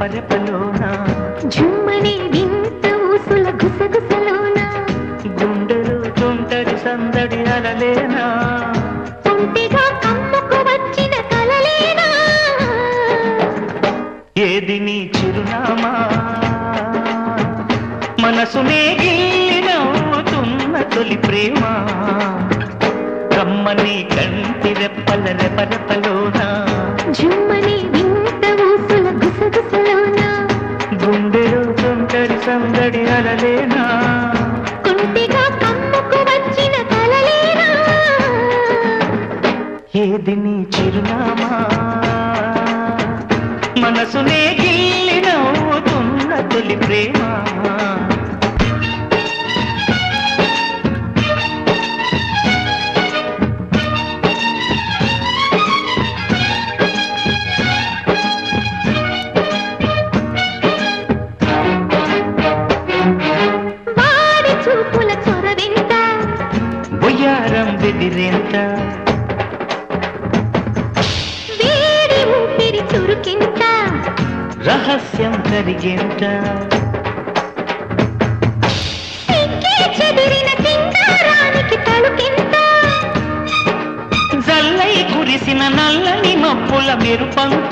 రెపరెపలోన జుమ్మనే వింత ఊసుల గుసగుసలోన గుండెలు తుంటరి సందడి అలలేనా ఒంటిగా కమ్ముకు వచ్చిన కలలేనా ఏది నీ చిరునామా మనసునే గిల్లి నవ్వుతున్న తొలి ప్రేమ కమ్మని కంటి రెప్పల రెపరెపలోన జుమ్మనే వింత ఊసుల గుసగుసలోన గుండెలు తుంటరి సందడి అలలేనా కుంటిగా కమ్ముకు వచ్చిన కలలేనా ఏది నీ చిరునామా మనసునే గిల్లి నవ్వుతున్న తొలి ప్రేమ వాడి చూపుల చొరవెంత బొయ్యారం బెదిరేంత వేడి ఊపిరి చురుకింత రహస్యం కరిగేంత సిక్కి చెదిరిన సింగారానికి తలుకింత జల్లై కురిసిన నల్లని మబ్బుల మెరుపంత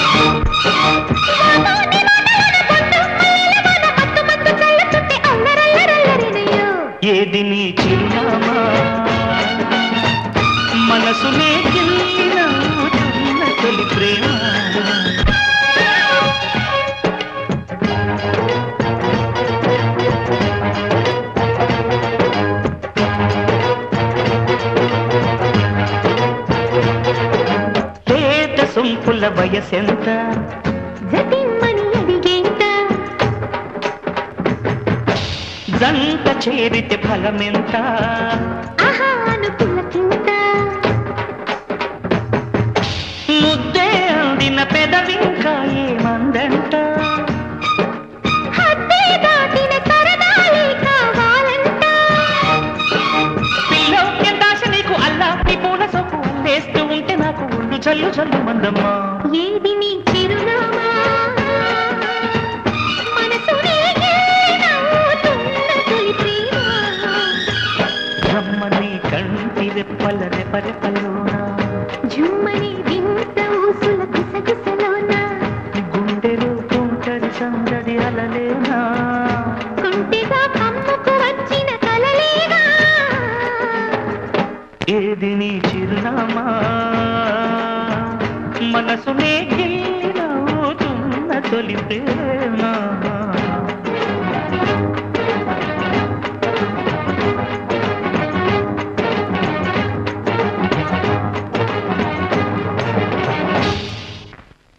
వాతోని మాటలన పొందు మల్లెల వాన మత్తు మత్తు చల్లుతుంటే అల్లరల్లరల్లరినయ్యో. ఏది నీ చిరునామా మనసునే గిల్లి నవ్వుతున్న తొలి ప్రేమ లేత సొంపుల వయసెంత జతిమ్మని అడిగేంత జంట చేరితే ఫలమెంత ఆహా అనుకులకింత ముద్దే అందిన పెదవింకా ఏమందంట హద్దే దాటిన సరదాలే కావాలంట పిల్లో ఎంత ఆశ నీకు అల్లా నీ పూల సొప్పు అల్లేస్తూ ఉంటే నాకు ఒళ్ళు చల్లు చల్లు మందమ్మా ఏది నీ చిరునామా మనసునే నవ్వుతున్న తొలి ప్రేమ రమ్మని కంటి రెప్పల రెపరెపలోన జుమ్మని వింత ఊసుల గుసగుసలోన గుండెలు కుంటరి సందడి అలలేనా కుంటిగా కమ్ముకు వచ్చిన కలలేనా ఏది నీ చిరునామా మనసునే గిల్లి నవ్వుతున్న తొలి ప్రేమ